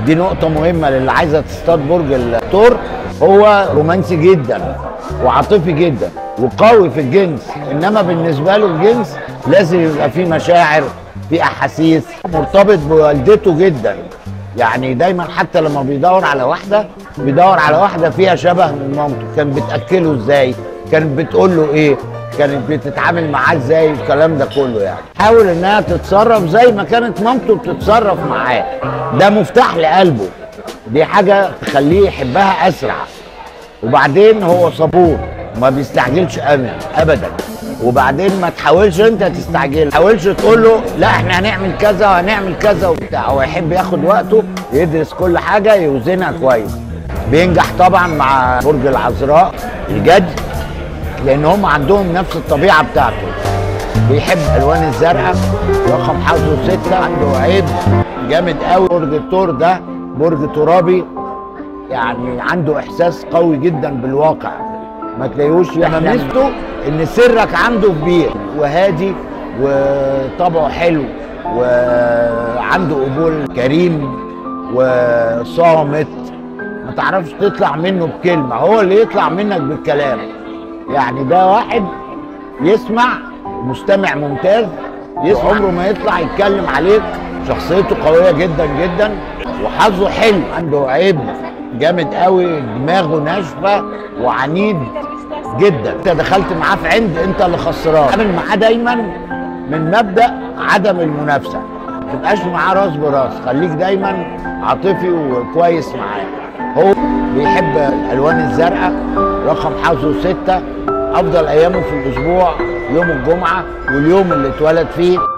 دي نقطة مهمة للي عايزة تصطاد برج الثور هو رومانسي جدا وعاطفي جدا وقوي في الجنس انما بالنسبة له الجنس لازم يبقى فيه مشاعر في احاسيس مرتبط بوالدته جدا يعني دايما حتى لما بيدور على واحدة بيدور على واحدة فيها شبه من مامته كانت بتأكله ازاي كانت بتقول له ايه كانت بتتعامل معاه ازاي الكلام ده كله يعني حاول انها تتصرف زي ما كانت مامته بتتصرف معاه ده مفتاح لقلبه دي حاجة تخليه يحبها اسرع وبعدين هو صبور ما بيستعجلش ابدا ابدا وبعدين ما تحاولش انت تستعجل ما تحاولش تقول له لا احنا هنعمل كذا وهنعمل كذا وبتاع هو يحب ياخد وقته يدرس كل حاجه يوزنها كويس بينجح طبعا مع برج العذراء الجدي لان هم عندهم نفس الطبيعه بتاعته بيحب الالوان الزرقاء رقم حظه ستة عنده عيب جامد قوي برج الثور ده برج ترابي يعني عنده احساس قوي جدا بالواقع ما تلاقيهوش ميزته ان سرك عنده كبير وهادي وطبعه حلو وعنده قبول كريم وصامت ما تعرفش تطلع منه بكلمه هو اللي يطلع منك بالكلام يعني ده واحد يسمع مستمع ممتاز يسمع عمره ما يطلع يتكلم عليك شخصيته قويه جدا جدا وحظه حلو عنده عيب جامد قوي دماغه ناشفه وعنيد جدا انت دخلت معاه في عند انت اللي خسران تعمل معاه دايما من مبدا عدم المنافسه ما تبقاش معاه راس براس خليك دايما عاطفي وكويس معاه هو بيحب الالوان الزرقاء رقم حظه ستة افضل ايامه في الاسبوع يوم الجمعه واليوم اللي اتولد فيه